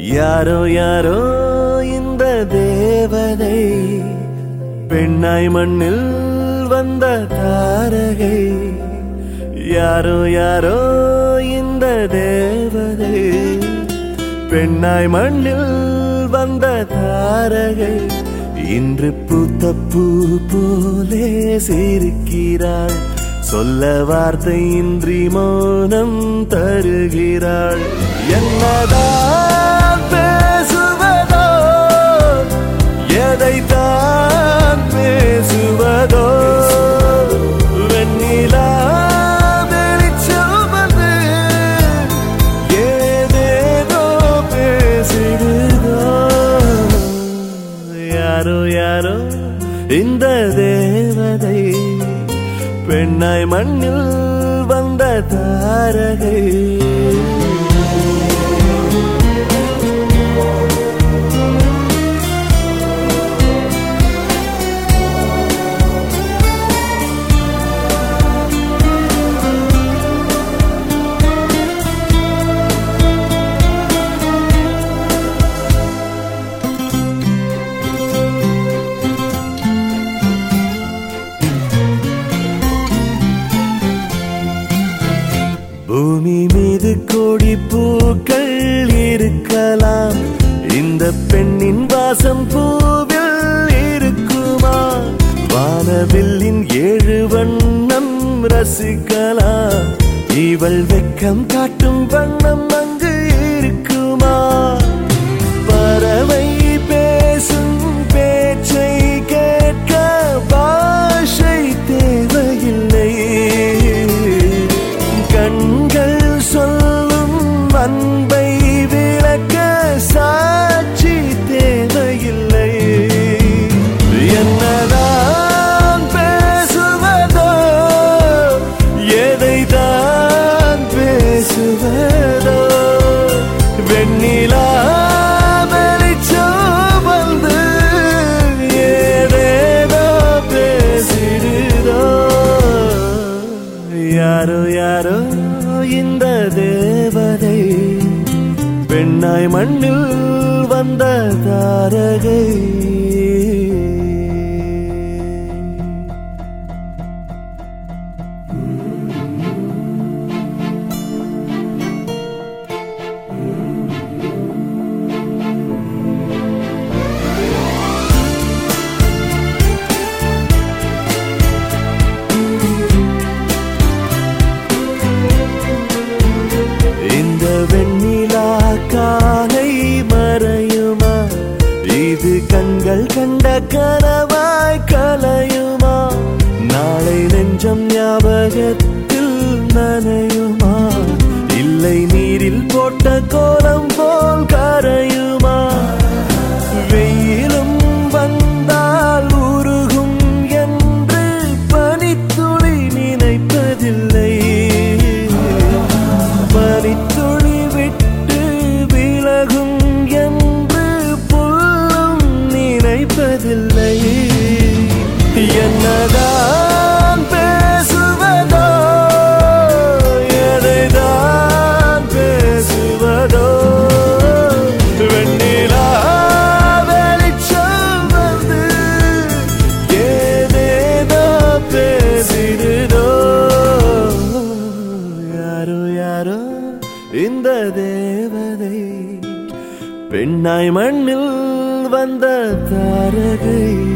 யாரோ யாரோ இந்த தேவதை பெண்ணாய் மண்ணில் வந்த தாரகை யாரோ யாரோ இந்த தேவதை பெண்ணாய் மண்ணில் வந்த தாரகை இன்று பூத்த பூ போலே சிரிக்கிறாள் சொல்ல வார்த்தை இன்றி மௌனம் தருகிறாள் என்னதான் பேசுவதோ எதைத்தான் பேசுவதோ வெண்ணிலா வெளிச்சம் வந்து ஏதேதோ பேசிடுதோ யாரோ யாரோ இந்த தேவதை பெண்ணாய் மண்ணில் வந்த தாரகை பூமி மீது கோடி பூக்கள் இருக்கலாம் இந்த பெண்ணின் வாசம் பூவில் இருக்குமா வானவில்லின் ஏழு வண்ணம் ரசிக்கலாம் இவள் வெக்கம் காட்டும் வண்ணம் அங்கு இருக்குமா பறவை பேசும் பேச்சை கேட்க பாஷை தேவையில்லை கண்கள் சொல்லும் அன்பை விளக்க சாட்சி தேவையில்லை என்னதான் பேசுவதோ எதைதான் பேசுவதோ வெண்ணிலா வெளிச்சம் வந்து ஏதேதோ பேசிடுதோ யாரோ யாரோ இந்த தேவதை பெண்ணாய் மண்ணில் வந்த தாரகை இந்த வெண்ணிலா காலை மறையுமா இது கண்கள் கண்ட கனவாய் கலையுமா நாளை நெஞ்சம் ஞாபகத்தில் நனையுமா இல்லை நீரில் போட்ட கோலம் போல் கரையுமா வெயிலும் வந்தால் உருகும் என்று பனித்துளி நினைப்பதில்லை பனித்துளி விட்டு விலகும் என்று புல்லும் நினைப்பதில்லை என்னதான் பேசுவதோ எதைதான் பேசுவதோ வெண்ணிலா வெளிச்சம் வந்து ஏதேதோ பேசிடுதோ யாரோ யாரோ இந்த தேவதை பெண்ணாய் மண்ணில் வந்த தாரகை